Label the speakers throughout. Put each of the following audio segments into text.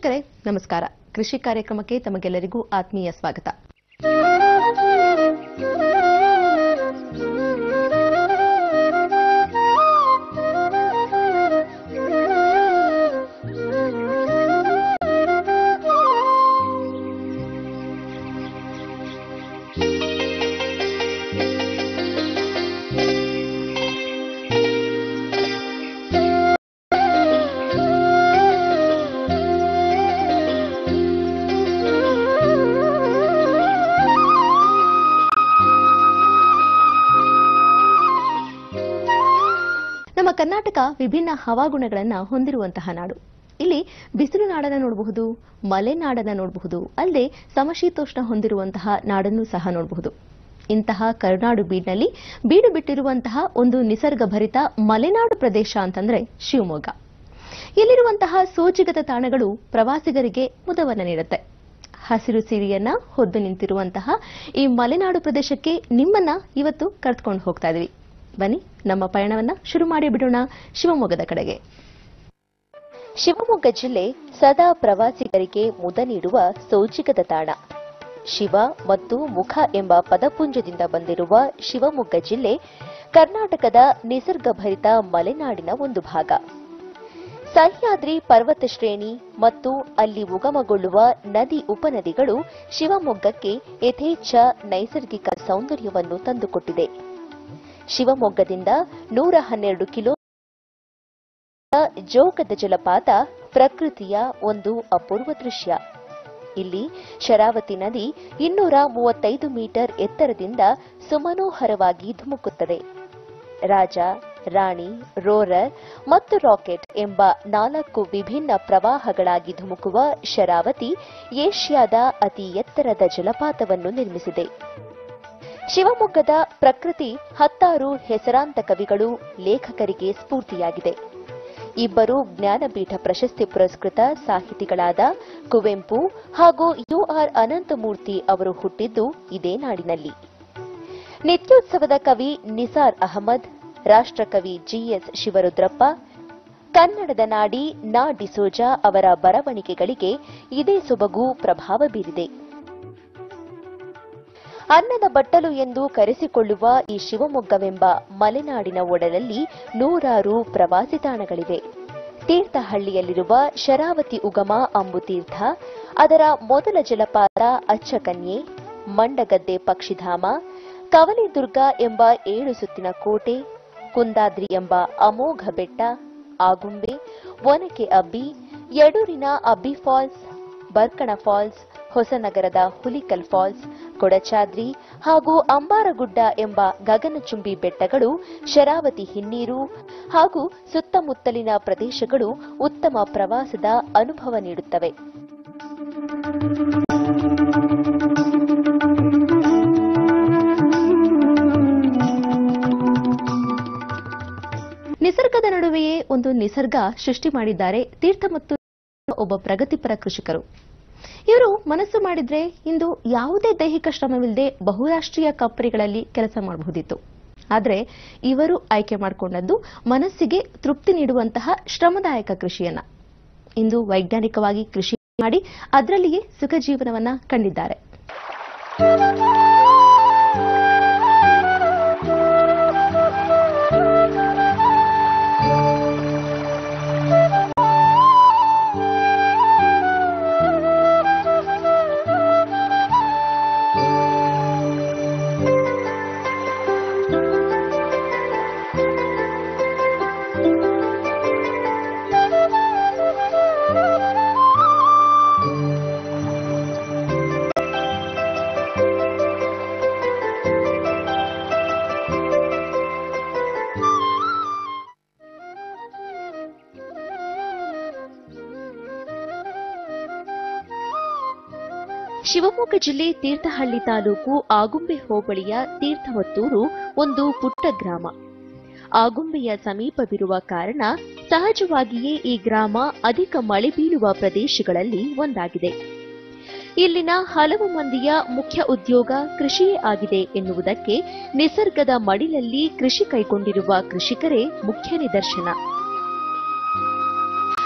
Speaker 1: ವೀಕ್ಷಕರೇ ನಮಸ್ಕಾರ ಕೃಷಿ ಕಾರ್ಯಕ್ರಮಕ್ಕೆ ತಮಗೆಲ್ಲರಿಗೂ ಆತ್ಮೀಯ ಸ್ವಾಗತ ನಮ್ಮ ಕರ್ನಾಟಕ ವಿಭಿನ್ನ ಹವಾಗುಣಗಳನ್ನು ಹೊಂದಿರುವಂತಹ ನಾಡು ಇಲ್ಲಿ ಬಿಸಿಲು ನಾಡನ್ನ ನೋಡಬಹುದು ಮಲೆನಾಡನ್ನ ನೋಡಬಹುದು ಅಲ್ಲದೆ ಸಮಶೀತೋಷ್ಣ ಹೊಂದಿರುವಂತಹ ನಾಡನ್ನು ಸಹ ನೋಡಬಹುದು ಇಂತಹ ಕರುನಾಡು ಬೀಡ್ನಲ್ಲಿ ಬೀಡು ಬಿಟ್ಟಿರುವಂತಹ ಒಂದು ನಿಸರ್ಗಭರಿತ ಮಲೆನಾಡು ಪ್ರದೇಶ ಅಂತಂದ್ರೆ ಶಿವಮೊಗ್ಗ ಇಲ್ಲಿರುವಂತಹ ಸೋಜಿಗದ ತಾಣಗಳು ಪ್ರವಾಸಿಗರಿಗೆ ಮುದವನ್ನ ನೀಡುತ್ತೆ ಹಸಿರು ಸಿರಿಯನ್ನ ಹೊದ್ದು ನಿಂತಿರುವಂತಹ ಈ ಮಲೆನಾಡು ಪ್ರದೇಶಕ್ಕೆ ನಿಮ್ಮನ್ನ ಇವತ್ತು ಕರೆದುಕೊಂಡು ಹೋಗ್ತಾ ಇದೀವಿ ಬನ್ನಿ ನಮ್ಮ ಪಯಣವನ್ನ ಶುರು ಮಾಡಿ ಬಿಡೋಣ ಶಿವಮೊಗ್ಗದ ಕಡೆಗೆ
Speaker 2: ಶಿವಮೊಗ್ಗ ಜಿಲ್ಲೆ ಸದಾ ಪ್ರವಾಸಿಗರಿಗೆ ಮುದ ನೀಡುವ ಸೋಜಿಗದ ತಾಣ ಶಿವ ಮತ್ತು ಮುಖ ಎಂಬ ಪದಪುಂಜದಿಂದ ಬಂದಿರುವ ಶಿವಮೊಗ್ಗ ಜಿಲ್ಲೆ ಕರ್ನಾಟಕದ ನಿಸರ್ಗಭರಿತ ಮಲೆನಾಡಿನ ಒಂದು ಭಾಗ ಸಹ್ಯಾದ್ರಿ ಪರ್ವತ ಶ್ರೇಣಿ ಮತ್ತು ಅಲ್ಲಿ ಉಗಮಗೊಳ್ಳುವ ನದಿ ಉಪನದಿಗಳು ಶಿವಮೊಗ್ಗಕ್ಕೆ ಯಥೇಚ್ಛ ನೈಸರ್ಗಿಕ ಸೌಂದರ್ಯವನ್ನು ತಂದುಕೊಟ್ಟಿದೆ ಶಿವಮೊಗ್ಗದಿಂದ ನೂರ ಹನ್ನೆರಡು ಕಿಲೋ ಜೋಗದ ಜಲಪಾತ ಪ್ರಕೃತಿಯ ಒಂದು ಅಪೂರ್ವ ದೃಶ್ಯ ಇಲ್ಲಿ ಶರಾವತಿ ನದಿ ಇನ್ನೂರ ಮೂವತ್ತೈದು ಮೀಟರ್ ಎತ್ತರದಿಂದ ಸುಮನೋಹರವಾಗಿ ಧುಮುಕುತ್ತದೆ ರಾಜ ರಾಣಿ ರೋರರ್ ಮತ್ತು ರಾಕೆಟ್ ಎಂಬ ನಾಲ್ಕು ವಿಭಿನ್ನ ಪ್ರವಾಹಗಳಾಗಿ ಧುಮುಕುವ ಶರಾವತಿ ಏಷ್ಯಾದ ಅತಿ ಎತ್ತರದ ಜಲಪಾತವನ್ನು ನಿರ್ಮಿಸಿದೆ ಶಿವಮೊಗ್ಗದ ಪ್ರಕೃತಿ ಹತ್ತಾರು ಹೆಸರಾಂತ ಕವಿಗಳು ಲೇಖಕರಿಗೆ ಸ್ಫೂರ್ತಿಯಾಗಿದೆ ಇಬ್ಬರು ಜ್ಞಾನಪೀಠ ಪ್ರಶಸ್ತಿ ಪುರಸ್ಕೃತ ಸಾಹಿತಿಗಳಾದ ಕುವೆಂಪು ಹಾಗೂ ಯುಆರ್ ಅನಂತಮೂರ್ತಿ ಅವರು ಹುಟ್ಟಿದ್ದು ಇದೇ ನಾಡಿನಲ್ಲಿ ನಿತ್ಯೋತ್ಸವದ ಕವಿ ನಿಸಾರ್ ಅಹಮದ್ ರಾಷ್ಟ್ರಕವಿ ಜಿಎಸ್ ಶಿವರುದ್ರಪ್ಪ ಕನ್ನಡದ ನಾಡಿ ನಾ ಡಿಸೋಜ ಅವರ ಬರವಣಿಗೆಗಳಿಗೆ ಇದೇ ಸೊಬಗು ಪ್ರಭಾವ ಬೀರಿದೆ ಅನ್ನದ ಬಟ್ಟಲು ಎಂದು ಕರೆಸಿಕೊಳ್ಳುವ ಈ ಶಿವಮೊಗ್ಗವೆಂಬ ಮಲೆನಾಡಿನ ಒಡಲಲ್ಲಿ ನೂರಾರು ಪ್ರವಾಸಿ ತಾಣಗಳಿವೆ ತೀರ್ಥಹಳ್ಳಿಯಲ್ಲಿರುವ ಶರಾವತಿ ಉಗಮ ಅಂಬುತೀರ್ಥ ಅದರ ಮೊದಲ ಜಲಪಾತ ಅಚ್ಚಕನ್ಯೆ ಮಂಡಗದ್ದೆ ಪಕ್ಷಿಧಾಮ ಕವಲಿದುರ್ಗ ಎಂಬ ಏಳು ಸುತ್ತಿನ ಕೋಟೆ ಕುಂದಾದ್ರಿ ಎಂಬ ಅಮೋಘ ಬೆಟ್ಟ ಆಗುಂಬೆ ಒನಕೆ ಅಬ್ಬಿ ಯಡೂರಿನ ಅಬ್ಬಿ ಫಾಲ್ಸ್ ಬರ್ಕಣ ಫಾಲ್ಸ್ ಹೊಸನಗರದ ಹುಲಿಕಲ್ ಫಾಲ್ಸ್ ಕೊಡಚಾದ್ರಿ ಹಾಗೂ ಅಂಬಾರಗುಡ್ಡ ಎಂಬ ಗಗನಚುಂಬಿ ಬೆಟ್ಟಗಳು ಶರಾವತಿ ಹಿನ್ನೀರು ಹಾಗೂ ಸುತ್ತಮುತ್ತಲಿನ ಪ್ರದೇಶಗಳು ಉತ್ತಮ ಪ್ರವಾಸದ ಅನುಭವ ನೀಡುತ್ತವೆ
Speaker 1: ನಿಸರ್ಗದ ನಡುವೆಯೇ ಒಂದು ನಿಸರ್ಗ ಸೃಷ್ಟಿ ಮಾಡಿದ್ದಾರೆ ತೀರ್ಥ ಮತ್ತು ಒಬ್ಬ ಪ್ರಗತಿಪರ ಕೃಷಿಕರು ಇವರು ಮನಸ್ಸು ಮಾಡಿದ್ರೆ ಇಂದು ಯಾವುದೇ ದೈಹಿಕ ಶ್ರಮವಿಲ್ಲದೆ ಬಹುರಾಷ್ಟ್ರೀಯ ಕಂಪನಿಗಳಲ್ಲಿ ಕೆಲಸ ಮಾಡಬಹುದಿತ್ತು ಆದರೆ ಇವರು ಆಯ್ಕೆ ಮಾಡಿಕೊಂಡದ್ದು ಮನಸ್ಸಿಗೆ ತೃಪ್ತಿ ನೀಡುವಂತಹ ಶ್ರಮದಾಯಕ ಕೃಷಿಯನ್ನ ಇಂದು ವೈಜ್ಞಾನಿಕವಾಗಿ ಕೃಷಿ ಮಾಡಿ ಅದರಲ್ಲಿಯೇ ಸುಖ ಜೀವನವನ್ನ ಕಂಡಿದ್ದಾರೆ
Speaker 2: ಶಿವಮೊಗ್ಗ ಜಿಲ್ಲೆ ತೀರ್ಥಹಳ್ಳಿ ತಾಲೂಕು ಆಗುಂಬೆ ಹೋಬಳಿಯ ತೀರ್ಥವತ್ತೂರು ಒಂದು ಪುಟ್ಟ ಗ್ರಾಮ ಆಗುಂಬೆಯ ಸಮೀಪವಿರುವ ಕಾರಣ ಸಹಜವಾಗಿಯೇ ಈ ಗ್ರಾಮ ಅಧಿಕ ಮಳೆ ಬೀಳುವ ಪ್ರದೇಶಗಳಲ್ಲಿ ಒಂದಾಗಿದೆ ಇಲ್ಲಿನ ಹಲವು ಮಂದಿಯ ಮುಖ್ಯ ಉದ್ಯೋಗ ಕೃಷಿಯೇ ಆಗಿದೆ ಎನ್ನುವುದಕ್ಕೆ ನಿಸರ್ಗದ ಮಡಿಲಲ್ಲಿ ಕೃಷಿ ಕೈಗೊಂಡಿರುವ ಕೃಷಿಕರೇ ಮುಖ್ಯ ನಿದರ್ಶನ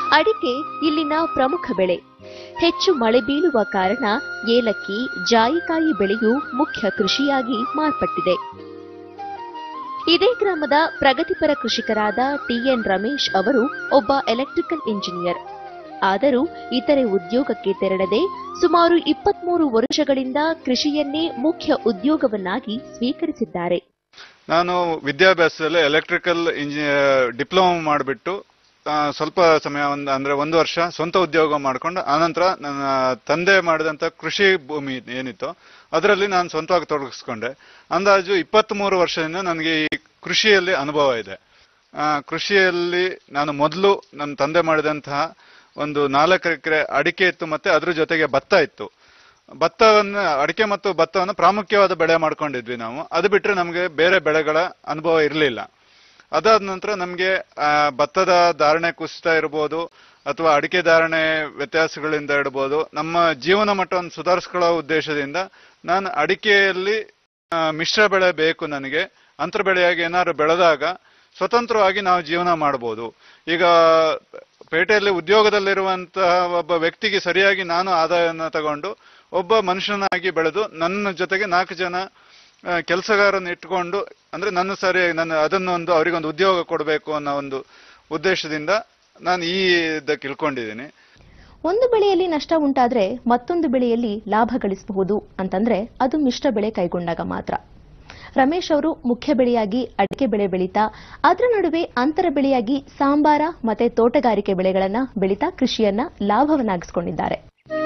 Speaker 2: ಅಡಿಕೆ ಇಲ್ಲಿನ ಪ್ರಮುಖ ಬೆಳೆ ಹೆಚ್ಚು ಮಳೆ ಬೀಳುವ ಕಾರಣ ಏಲಕ್ಕಿ ಜಾಯಿಕಾಯಿ ಬೆಳೆಯು ಮುಖ್ಯ ಕೃಷಿಯಾಗಿ ಮಾರ್ಪಟ್ಟಿದೆ ಇದೇ ಗ್ರಾಮದ ಪ್ರಗತಿಪರ ಕೃಷಿಕರಾದ ಟಿಎನ್ ರಮೇಶ್ ಅವರು ಒಬ್ಬ ಎಲೆಕ್ಟ್ರಿಕಲ್ ಇಂಜಿನಿಯರ್ ಆದರೂ ಇತರೆ ಉದ್ಯೋಗಕ್ಕೆ ತೆರಳದೆ ಸುಮಾರು ಇಪ್ಪತ್ಮೂರು ವರ್ಷಗಳಿಂದ ಕೃಷಿಯನ್ನೇ ಮುಖ್ಯ ಉದ್ಯೋಗವನ್ನಾಗಿ ಸ್ವೀಕರಿಸಿದ್ದಾರೆ
Speaker 3: ನಾನು ವಿದ್ಯಾಭ್ಯಾಸದಲ್ಲಿ ಎಲೆಕ್ಟ್ರಿಕಲ್ ಇಂಜಿನಿಯರ್ ಡಿಪ್ಲೊಮಾ ಮಾಡಿಬಿಟ್ಟು ಸ್ವಲ್ಪ ಸಮಯ ಒಂದು ಅಂದ್ರೆ ಒಂದು ವರ್ಷ ಸ್ವಂತ ಉದ್ಯೋಗ ಮಾಡ್ಕೊಂಡು ಆನಂತರ ನನ್ನ ತಂದೆ ಮಾಡಿದಂತ ಕೃಷಿ ಭೂಮಿ ಏನಿತ್ತು ಅದರಲ್ಲಿ ನಾನು ಸ್ವಂತವಾಗಿ ತೊಡಗಿಸ್ಕೊಂಡೆ ಅಂದಾಜು ಇಪ್ಪತ್ತ್ ಮೂರು ವರ್ಷದಿಂದ ನನಗೆ ಈ ಕೃಷಿಯಲ್ಲಿ ಅನುಭವ ಇದೆ ಆ, ಕೃಷಿಯಲ್ಲಿ ನಾನು ಮೊದಲು ನನ್ನ ತಂದೆ ಮಾಡಿದಂತಹ ಒಂದು ನಾಲ್ಕು ಎಕರೆ ಅಡಿಕೆ ಇತ್ತು ಮತ್ತೆ ಅದ್ರ ಜೊತೆಗೆ ಭತ್ತ ಇತ್ತು ಭತ್ತವನ್ನು ಅಡಿಕೆ ಮತ್ತು ಭತ್ತವನ್ನು ಪ್ರಾಮುಖ್ಯವಾದ ಬೆಳೆ ಮಾಡ್ಕೊಂಡಿದ್ವಿ ನಾವು ಅದು ಬಿಟ್ರೆ ನಮಗೆ ಬೇರೆ ಬೆಳೆಗಳ ಅನುಭವ ಇರಲಿಲ್ಲ ಅದಾದ ನಂತರ ನಮಗೆ ಭತ್ತದ ಧಾರಣೆ ಕುಸಿತ ಇರ್ಬೋದು ಅಥವಾ ಅಡಿಕೆ ಧಾರಣೆ ವ್ಯತ್ಯಾಸಗಳಿಂದ ಇರ್ಬೋದು ನಮ್ಮ ಜೀವನ ಮಟ್ಟವನ್ನು ಸುಧಾರಿಸ್ಕೊಳ್ಳೋ ಉದ್ದೇಶದಿಂದ ನಾನು ಅಡಿಕೆಯಲ್ಲಿ ಆ, ಮಿಶ್ರ ಬೆಳೆ ಬೇಕು ನನಗೆ ಅಂತರ ಬೆಳೆಯಾಗಿ ಏನಾದ್ರು ಬೆಳೆದಾಗ ಸ್ವತಂತ್ರವಾಗಿ ನಾವು ಜೀವನ ಮಾಡಬಹುದು ಈಗ ಪೇಟೆಯಲ್ಲಿ ಉದ್ಯೋಗದಲ್ಲಿರುವಂತಹ ಒಬ್ಬ ವ್ಯಕ್ತಿಗೆ ಸರಿಯಾಗಿ ನಾನು ಆದಾಯವನ್ನು ತಗೊಂಡು ಒಬ್ಬ ಮನುಷ್ಯನಾಗಿ ಬೆಳೆದು ನನ್ನ ಜೊತೆಗೆ ನಾಲ್ಕು ಜನ ಕೆಲಸಗಾರನ್ನು ಇಟ್ಕೊಂಡು ಅಂದ್ರೆ ನನ್ನ ಸರಿ ನನ್ನ ಅದನ್ನೊಂದು ಅವರಿಗೊಂದು ಉದ್ಯೋಗ ಕೊಡಬೇಕು ಅನ್ನೋ ಒಂದು ಉದ್ದೇಶದಿಂದ ನಾನು ಈ ಇದಕ್ಕೆ ಇಳ್ಕೊಂಡಿದ್ದೀನಿ
Speaker 1: ಒಂದು ಬೆಳೆಯಲ್ಲಿ ನಷ್ಟ ಉಂಟಾದ್ರೆ ಮತ್ತೊಂದು ಬೆಳೆಯಲ್ಲಿ ಲಾಭ ಗಳಿಸಬಹುದು ಅಂತಂದ್ರೆ ಅದು ಮಿಶ್ರ ಬೆಳೆ ಕೈಗೊಂಡಾಗ ಮಾತ್ರ ರಮೇಶ್ ಅವರು ಮುಖ್ಯ ಬೆಳೆಯಾಗಿ ಅಡಿಕೆ ಬೆಳೆ ಬೆಳೀತಾ ಅದರ ನಡುವೆ ಅಂತರ ಬೆಳೆಯಾಗಿ ಸಾಂಬಾರ ಮತ್ತೆ ತೋಟಗಾರಿಕೆ ಬೆಳೆಗಳನ್ನ ಬೆಳೀತಾ ಕೃಷಿಯನ್ನ ಲಾಭವನ್ನಾಗಿಸಿಕೊಂಡಿದ್ದಾರೆ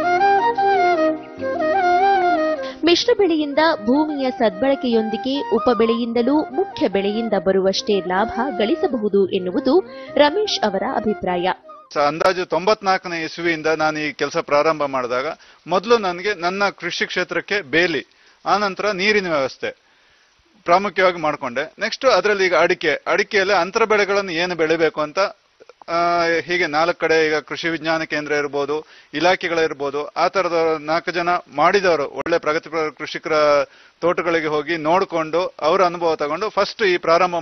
Speaker 2: ಮಿಶ್ರ ಬೆಳೆಯಿಂದ ಭೂಮಿಯ ಸದ್ಬಳಕೆಯೊಂದಿಗೆ ಉಪಬೆಳೆಯಿಂದಲೂ ಮುಖ್ಯ ಬೆಳೆಯಿಂದ ಬರುವಷ್ಟೇ ಲಾಭ ಗಳಿಸಬಹುದು ಎನ್ನುವುದು ರಮೇಶ್ ಅವರ ಅಭಿಪ್ರಾಯ
Speaker 3: ಸ- ಅಂದಾಜು ತೊಂಬತ್ನಾಲ್ಕನೇ ಇಸ್ವಿಯಿಂದ ನಾನು ಈ ಕೆಲಸ ಪ್ರಾರಂಭ ಮಾಡಿದಾಗ ಮೊದಲು ನನಗೆ ನನ್ನ ಕೃಷಿ ಕ್ಷೇತ್ರಕ್ಕೆ ಬೇಲಿ ಆನಂತರ ನೀರಿನ ವ್ಯವಸ್ಥೆ ಪ್ರಾಮುಖ್ಯವಾಗಿ ಮಾಡ್ಕೊಂಡೆ ನೆಕ್ಸ್ಟ್ ಅದರಲ್ಲಿ ಈಗ ಅಡಿಕೆ ಅಡಿಕೆಯಲ್ಲಿ ಅಂತರ ಬೆಳೆಗಳನ್ನು ಏನು ಬೆಳಿಬೇಕು ಅಂತ ಆ, ಹೀಗೆ ನಾಲ್ಕು ಕಡೆ ಈಗ ಕೃಷಿ ವಿಜ್ಞಾನ ಕೇಂದ್ರ ಇರ್ಬೋದು ಇಲಾಖೆಗಳಿರ್ಬೋದು ಆ ತರದ ನಾಲ್ಕು ಜನ ಮಾಡಿದವರು ಒಳ್ಳೆ ಪ್ರಗತಿಪರ ಕೃಷಿಕರ ತೋಟಗಳಿಗೆ ಹೋಗಿ ನೋಡಿಕೊಂಡು ಅವರ ಅನುಭವ ತಗೊಂಡು ಫಸ್ಟ್ ಈ ಪ್ರಾರಂಭ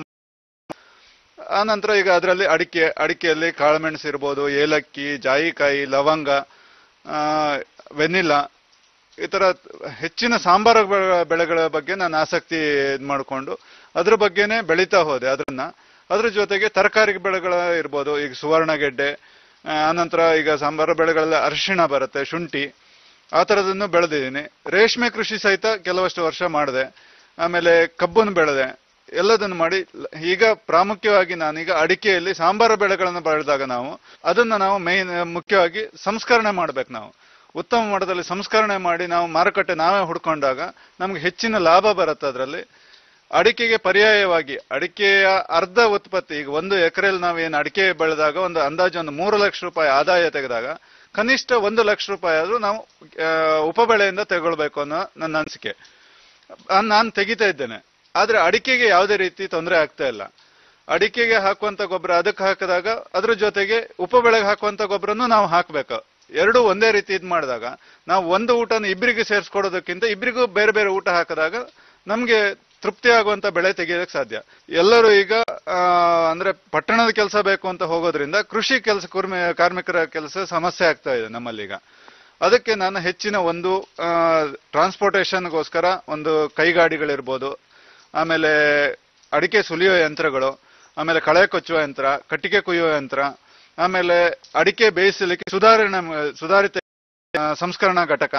Speaker 3: ಆ ನಂತರ ಈಗ ಅದರಲ್ಲಿ ಅಡಿಕೆ ಅಡಿಕೆಯಲ್ಲಿ ಕಾಳುಮೆಣಸು ಇರ್ಬೋದು ಏಲಕ್ಕಿ ಜಾಯಿಕಾಯಿ ಲವಂಗ ಆ, ವೆನಿಲಾ ಈ ತರ ಹೆಚ್ಚಿನ ಸಾಂಬಾರ ಬೆ- ಬೆಳೆಗಳ ಬಗ್ಗೆ ನಾನು ಆಸಕ್ತಿ ಇದ್ ಮಾಡಿಕೊಂಡು ಅದ್ರ ಬಗ್ಗೆನೇ ಬೆಳೀತಾ ಹೋದೆ ಅದನ್ನ ಅದ್ರ ಜೊತೆಗೆ ತರಕಾರಿ ಬೆಳೆಗಳ ಇರ್ಬೋದು ಈಗ ಸುವರ್ಣಗೆಡ್ಡೆ ಆ, ಆನಂತರ ಈಗ ಸಾಂಬಾರ ಬೆಳೆಗಳಲ್ಲಿ ಅರಿಶಿಣ ಬರುತ್ತೆ ಶುಂಠಿ ಆ ಥರದನ್ನು ಬೆಳೆದಿದ್ದೀನಿ ರೇಷ್ಮೆ ಕೃಷಿ ಸಹಿತ ಕೆಲವಷ್ಟು ವರ್ಷ ಮಾಡಿದೆ ಆಮೇಲೆ ಕಬ್ಬನ್ನು ಬೆಳೆದೆ ಎಲ್ಲದನ್ನು ಮಾಡಿ ಲ- ಈಗ ಪ್ರಾಮುಖ್ಯವಾಗಿ ನಾನೀಗ ಅಡಿಕೆಯಲ್ಲಿ ಸಾಂಬಾರ ಬೆಳೆಗಳನ್ನು ಬೆಳೆದಾಗ ನಾವು ಅದನ್ನ ನಾವು ಮೇನ್ ಮುಖ್ಯವಾಗಿ ಸಂಸ್ಕರಣೆ ಮಾಡ್ಬೇಕು ನಾವು ಉತ್ತಮ ಮಟ್ಟದಲ್ಲಿ ಸಂಸ್ಕರಣೆ ಮಾಡಿ ನಾವು ಮಾರುಕಟ್ಟೆ ನಾವೇ ಹುಡ್ಕೊಂಡಾಗ ನಮ್ಗೆ ಹೆಚ್ಚಿನ ಲಾಭ ಬರುತ್ತೆ ಅದರಲ್ಲಿ ಅಡಿಕೆಗೆ ಪರ್ಯಾಯವಾಗಿ ಅಡಿಕೆಯ ಅರ್ಧ ಉತ್ಪತ್ತಿ ಈಗ ಒಂದು ಎಕರೆಯಲ್ಲಿ ನಾವು ಏನು ಅಡಿಕೆ ಬೆಳೆದಾಗ ಒಂದು ಅಂದಾಜು ಒಂದು ಮೂರು ಲಕ್ಷ ರೂಪಾಯಿ ಆದಾಯ ತೆಗೆದಾಗ ಕನಿಷ್ಠ ಒಂದು ಲಕ್ಷ ರೂಪಾಯಿ ಆದ್ರೂ ನಾವು ಆ, ಉಪಬೆಳೆಯಿಂದ ತಗೊಳ್ಬೇಕು ಅನ್ನೋ ನನ್ನ ಅನಿಸಿಕೆ ನಾನು ತೆಗಿತಾ ಇದ್ದೇನೆ ಆದ್ರೆ ಅಡಿಕೆಗೆ ಯಾವುದೇ ರೀತಿ ತೊಂದರೆ ಆಗ್ತಾ ಇಲ್ಲ ಅಡಿಕೆಗೆ ಹಾಕುವಂತ ಗೊಬ್ಬರ ಅದಕ್ಕೆ ಹಾಕಿದಾಗ ಅದ್ರ ಜೊತೆಗೆ ಉಪಬೆಳೆಗೆ ಹಾಕುವಂತ ಗೊಬ್ಬರನು ನಾವು ಹಾಕ್ಬೇಕು ಎರಡೂ ಒಂದೇ ರೀತಿ ಇದ್ ಮಾಡಿದಾಗ ನಾವು ಒಂದು ಊಟನ ಇಬ್ಬರಿಗೆ ಸೇರಿಸ್ಕೊಡೋದಕ್ಕಿಂತ ಇಬ್ಬರಿಗೂ ಬೇರೆ ಬೇರೆ ಊಟ ಹಾಕಿದಾಗ ನಮ್ಗೆ ತೃಪ್ತಿ ಆಗುವಂತ ಬೆಳೆ ತೆಗೆಯೋದಕ್ಕೆ ಸಾಧ್ಯ ಎಲ್ಲರೂ ಈಗ ಆ, ಅಂದ್ರೆ ಪಟ್ಟಣದ ಕೆಲಸ ಬೇಕು ಅಂತ ಹೋಗೋದ್ರಿಂದ ಕೃಷಿ ಕೆಲಸ ಕುರ್ಮಿ ಕಾರ್ಮಿಕರ ಕೆಲಸ ಸಮಸ್ಯೆ ಆಗ್ತಾ ಇದೆ ನಮ್ಮಲ್ಲೀಗ ಅದಕ್ಕೆ ನಾನು ಹೆಚ್ಚಿನ ಒಂದು ಟ್ರಾನ್ಸ್ಪೋರ್ಟೇಷನ್ಗೋಸ್ಕರ ಒಂದು ಕೈಗಾಡಿಗಳಿರ್ಬೋದು ಆಮೇಲೆ ಅಡಿಕೆ ಸುಲಿಯೋ ಯಂತ್ರಗಳು ಆಮೇಲೆ ಕಳೆ ಕೊಚ್ಚುವ ಯಂತ್ರ ಕಟ್ಟಿಗೆ ಕುಯ್ಯುವ ಯಂತ್ರ ಆಮೇಲೆ ಅಡಿಕೆ ಬೇಯಿಸಲಿಕ್ಕೆ ಸುಧಾರಣೆ ಸುಧಾರಿತ ಆ, ಸಂಸ್ಕರಣಾ ಘಟಕ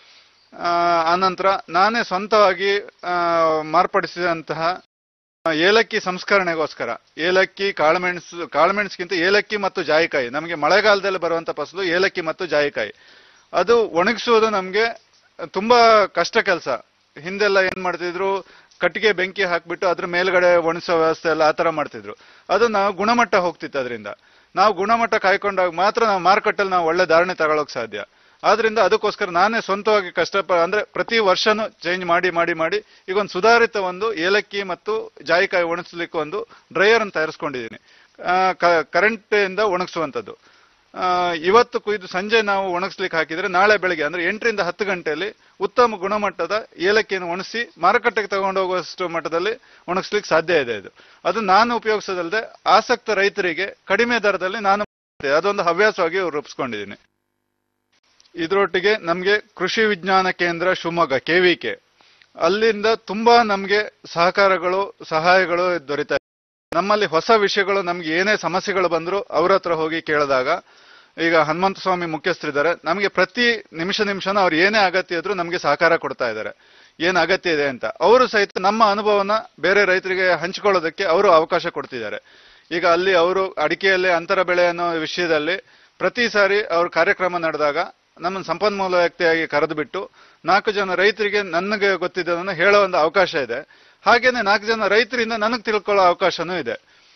Speaker 3: ಆ, ಆನಂತರ ನಾನೇ ಸ್ವಂತವಾಗಿ ಆ, ಮಾರ್ಪಡಿಸಿದಂತಹ ಆ, ಏಲಕ್ಕಿ ಸಂಸ್ಕರಣೆಗೋಸ್ಕರ ಏಲಕ್ಕಿ ಕಾಳುಮೆಣಸು ಕಾಳುಮೆಣಸಿಗಿಂತ ಏಲಕ್ಕಿ ಮತ್ತು ಜಾಯಿಕಾಯಿ ನಮಗೆ ಮಳೆಗಾಲದಲ್ಲಿ ಬರುವಂತ ಫಸಲು ಏಲಕ್ಕಿ ಮತ್ತು ಜಾಯಿಕಾಯಿ ಅದು ಒಣಗಿಸುವುದು ನಮಗೆ ತುಂಬಾ ಕಷ್ಟ ಕೆಲಸ ಹಿಂದೆಲ್ಲ ಏನ್ ಮಾಡ್ತಿದ್ರು ಕಟ್ಟಿಗೆ ಬೆಂಕಿ ಹಾಕ್ಬಿಟ್ಟು ಅದ್ರ ಮೇಲ್ಗಡೆ ಒಣಗಿಸೋ ವ್ಯವಸ್ಥೆ ಎಲ್ಲ ಆತರ ಮಾಡ್ತಿದ್ರು ಅದು ನಾವು ಗುಣಮಟ್ಟ ಹೋಗ್ತಿತ್ತು ಅದರಿಂದ ನಾವು ಗುಣಮಟ್ಟ ಕಾಯ್ಕೊಂಡಾಗ ಮಾತ್ರ ನಾವು ಮಾರುಕಟ್ಟೆಲ್ಲಿ ನಾವು ಒಳ್ಳೆ ಧಾರಣೆ ತಗೊಳಕ್ ಸಾಧ್ಯ ಆದ್ರಿಂದ ಅದಕ್ಕೋಸ್ಕರ ನಾನೇ ಸ್ವಂತವಾಗಿ ಕಷ್ಟಪ ಅಂದ್ರೆ ಪ್ರತಿ ವರ್ಷನೂ ಚೇಂಜ್ ಮಾಡಿ ಮಾಡಿ ಮಾಡಿ ಈಗ ಒಂದು ಸುಧಾರಿತ ಒಂದು ಏಲಕ್ಕಿ ಮತ್ತು ಜಾಯಿಕಾಯಿ ಒಣಗಿಸ್ಲಿಕ್ಕೆ ಒಂದು ಡ್ರೈಯರ್ ಅನ್ನು ತಯಾರಿಸ್ಕೊಂಡಿದ್ದೀನಿ ಕರೆಂಟ್ ಇಂದ ಒಣಗಿಸುವಂತದ್ದು ಆ, ಇವತ್ತು ಕುಯ್ದು ಸಂಜೆ ನಾವು ಒಣಗಿಸ್ಲಿಕ್ಕೆ ಹಾಕಿದ್ರೆ ನಾಳೆ ಬೆಳಿಗ್ಗೆ ಅಂದ್ರೆ ಎಂಟರಿಂದ ಹತ್ತು ಗಂಟೆಯಲ್ಲಿ ಉತ್ತಮ ಗುಣಮಟ್ಟದ ಏಲಕ್ಕಿಯನ್ನು ಒಣಗಿಸಿ ಮಾರುಕಟ್ಟೆಗೆ ತಗೊಂಡು ಹೋಗುವಷ್ಟು ಮಟ್ಟದಲ್ಲಿ ಒಣಗಿಸ್ಲಿಕ್ಕೆ ಸಾಧ್ಯ ಇದೆ ಇದು ಅದು ನಾನು ಉಪಯೋಗಿಸೋದಲ್ಲದೆ ಆಸಕ್ತ ರೈತರಿಗೆ ಕಡಿಮೆ ದರದಲ್ಲಿ ನಾನು ಅದೊಂದು ಹವ್ಯಾಸವಾಗಿ ರೂಪಿಸ್ಕೊಂಡಿದ್ದೀನಿ ಇದರೊಟ್ಟಿಗೆ ನಮಗೆ ಕೃಷಿ ವಿಜ್ಞಾನ ಕೇಂದ್ರ ಶಿವಮೊಗ್ಗ ಕೆವಿಕೆ ಅಲ್ಲಿಂದ ತುಂಬಾ ನಮಗೆ ಸಹಕಾರಗಳು ಸಹಾಯಗಳು ದೊರೀತಾ ಇದೆ. ನಮ್ಮಲ್ಲಿ ಹೊಸ ವಿಷಯಗಳು ನಮ್ಗೆ ಏನೇ ಸಮಸ್ಯೆಗಳು ಬಂದ್ರು ಅವ್ರ ಹತ್ರ ಹೋಗಿ ಕೇಳಿದಾಗ ಈಗ ಹನುಮಂತ ಸ್ವಾಮಿ ಮುಖ್ಯಸ್ಥರಿದ್ದಾರೆ ನಮಗೆ ಪ್ರತಿ ನಿಮಿಷ ನಿಮಿಷನ ಅವ್ರು ಏನೇ ಅಗತ್ಯ ಇದ್ರು ನಮಗೆ ಸಹಕಾರ ಕೊಡ್ತಾ ಇದ್ದಾರೆ ಏನ್ ಅಗತ್ಯ ಇದೆ ಅಂತ ಅವರು ಸಹಿತ ನಮ್ಮ ಅನುಭವನ ಬೇರೆ ರೈತರಿಗೆ ಹಂಚಿಕೊಳ್ಳೋದಕ್ಕೆ ಅವರು ಅವಕಾಶ ಕೊಡ್ತಿದ್ದಾರೆ ಈಗ ಅಲ್ಲಿ ಅವರು ಅಡಿಕೆಯಲ್ಲಿ ಅಂತರ ಬೆಳೆ ಅನ್ನೋ ವಿಷಯದಲ್ಲಿ ಪ್ರತಿ ಸಾರಿ ಅವ್ರ ಕಾರ್ಯಕ್ರಮ ನಡೆದಾಗ ನಮ್ಮನ್ನು ಸಂಪನ್ಮೂಲ ವ್ಯಕ್ತಿಯಾಗಿ ಕರೆದು ಬಿಟ್ಟು ನಾಲ್ಕು ಜನ ರೈತರಿಗೆ ನನಗೆ ಗೊತ್ತಿದ್ದದನ್ನು ಹೇಳೋ ಒಂದು ಅವಕಾಶ ಇದೆ ಹಾಗೇನೆ ನಾಲ್ಕು ಜನ ರೈತರಿಂದ ನನಗೆ ತಿಳ್ಕೊಳ್ಳೋ ಅವಕಾಶನೂ ಇದೆ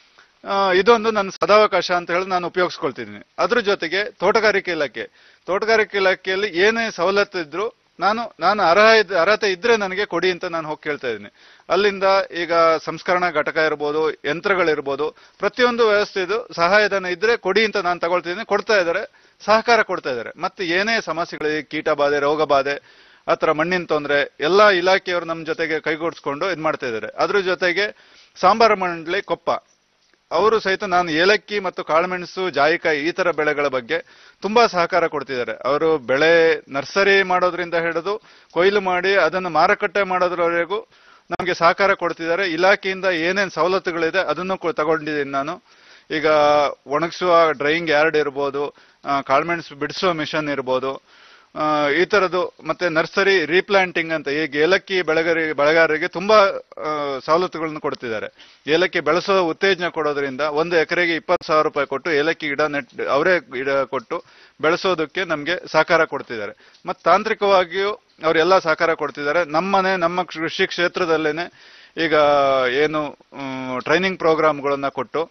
Speaker 3: ಆ, ಇದೊಂದು ನನ್ನ ಸದಾವಕಾಶ ಅಂತ ಹೇಳಿ ನಾನು ಉಪಯೋಗಿಸ್ಕೊಳ್ತಿದ್ದೀನಿ ಅದ್ರ ಜೊತೆಗೆ ತೋಟಗಾರಿಕೆ ಇಲಾಖೆ ತೋಟಗಾರಿಕೆ ಇಲಾಖೆಯಲ್ಲಿ ಏನೇ ಸವಲತ್ತು ಇದ್ರು ನಾನು ನಾನು ಅರ್ಹ ಇದ್- ಅರ್ಹತೆ ಇದ್ರೆ ನನಗೆ ಕೊಡಿ ಅಂತ ನಾನು ಹೋಗಿ ಕೇಳ್ತಾ ಇದ್ದೀನಿ ಅಲ್ಲಿಂದ ಈಗ ಸಂಸ್ಕರಣಾ ಘಟಕ ಇರ್ಬೋದು ಯಂತ್ರಗಳಿರ್ಬೋದು ಪ್ರತಿಯೊಂದು ವ್ಯವಸ್ಥೆ ಇದು ಸಹಾಯಧನ ಇದ್ರೆ ಕೊಡಿ ಅಂತ ನಾನು ತಗೊಳ್ತಿದ್ದೀನಿ ಕೊಡ್ತಾ ಇದ್ದಾರೆ ಸಹಕಾರ ಕೊಡ್ತಾ ಇದ್ದಾರೆ ಮತ್ತೆ ಏನೇ ಸಮಸ್ಯೆಗಳಿದೆ ಕೀಟ ಬಾಧೆ ರೋಗ ಬಾಧೆ ಆತರ ಮಣ್ಣಿನ ತೊಂದರೆ ಎಲ್ಲಾ ಇಲಾಖೆಯವರು ನಮ್ಮ ಜೊತೆಗೆ ಕೈಗೂಡಿಸ್ಕೊಂಡು ಇದ್ ಮಾಡ್ತಾ ಇದ್ದಾರೆ ಅದ್ರ ಜೊತೆಗೆ ಸಾಂಬಾರ ಮಂಡಳಿ ಕೊಪ್ಪ ಅವರು ಸಹಿತ ನಾನು ಏಲಕ್ಕಿ ಮತ್ತು ಕಾಳುಮೆಣಸು ಜಾಯಿಕಾಯಿ ಈ ತರ ಬೆಳೆಗಳ ಬಗ್ಗೆ ತುಂಬಾ ಸಹಕಾರ ಕೊಡ್ತಿದ್ದಾರೆ ಅವರು ಬೆಳೆ ನರ್ಸರಿ ಮಾಡೋದ್ರಿಂದ ಹಿಡಿದು ಕೊಯ್ಲು ಮಾಡಿ ಅದನ್ನು ಮಾರುಕಟ್ಟೆ ಮಾಡೋದ್ರವರೆಗೂ ನಮಗೆ ಸಹಕಾರ ಕೊಡ್ತಿದ್ದಾರೆ ಇಲಾಖೆಯಿಂದ ಏನೇನ್ ಸವಲತ್ತುಗಳಿದೆ ಅದನ್ನು ಕೊ- ತಗೊಂಡಿದ್ದೀನಿ ನಾನು ಈಗ ಒಣಗಿಸುವ ಡ್ರೈಯಿಂಗ್ ಯಾರ್ಡ್ ಇರ್ಬೋದು ಆ, ಕಾಳುಮೆಣಸು ಬಿಡಿಸುವ ಮಿಷನ್ ಇರ್ಬೋದು ಆ, ಈ ತರದ್ದು ಮತ್ತೆ ನರ್ಸರಿ ರೀಪ್ಲಾಂಟಿಂಗ್ ಅಂತ ಈಗ ಏಲಕ್ಕಿ ಬೆಳೆಗಾರಿ ಬೆಳೆಗಾರರಿಗೆ ತುಂಬಾ ಆ, ಸವಲತ್ತುಗಳನ್ನು ಕೊಡ್ತಿದ್ದಾರೆ ಏಲಕ್ಕಿ ಬೆಳೆಸೋ ಉತ್ತೇಜನ ಕೊಡೋದ್ರಿಂದ ಒಂದು ಎಕರೆಗೆ ಇಪ್ಪತ್ತು ಸಾವಿರ ರೂಪಾಯಿ ಕೊಟ್ಟು ಏಲಕ್ಕಿ ಗಿಡ ನೆಟ್ ಅವರೇ ಗಿಡ ಕೊಟ್ಟು ಬೆಳೆಸೋದಕ್ಕೆ ನಮಗೆ ಸಹಕಾರ ಕೊಡ್ತಿದ್ದಾರೆ ಮತ್ತು ತಾಂತ್ರಿಕವಾಗಿಯೂ ಅವರೆಲ್ಲ ಸಹಕಾರ ಕೊಡ್ತಿದ್ದಾರೆ ನಮ್ಮನೆ ನಮ್ಮ ಕೃಷಿ ಕ್ಷೇತ್ರದಲ್ಲೇನೆ ಈಗ ಏನು ಟ್ರೈನಿಂಗ್ ಪ್ರೋಗ್ರಾಮ್ಗಳನ್ನ ಕೊಟ್ಟು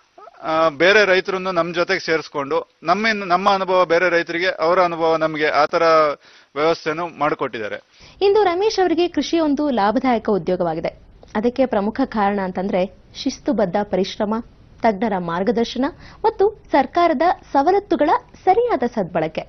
Speaker 3: ಆ, ಬೇರೆ ರೈತರನ್ನು ನಮ್ಮ ಜೊತೆಗೆ ಸೇರಿಸ್ಕೊಂಡು ನಮ್ಮಿಂದ ನಮ್ಮ ಅನುಭವ ಬೇರೆ ರೈತರಿಗೆ ಅವರ ಅನುಭವ ನಮಗೆ ಆ ತರ ವ್ಯವಸ್ಥೆನೂ ಮಾಡಿಕೊಟ್ಟಿದ್ದಾರೆ
Speaker 1: ಇಂದು ರಮೇಶ್ ಅವರಿಗೆ ಕೃಷಿ ಒಂದು ಲಾಭದಾಯಕ ಉದ್ಯೋಗವಾಗಿದೆ ಅದಕ್ಕೆ ಪ್ರಮುಖ ಕಾರಣ ಅಂತಂದ್ರೆ ಶಿಸ್ತುಬದ್ಧ ಪರಿಶ್ರಮ ತಜ್ಞರ ಮಾರ್ಗದರ್ಶನ ಮತ್ತು ಸರ್ಕಾರದ ಸವಲತ್ತುಗಳ ಸರಿಯಾದ ಸದ್ಬಳಕೆ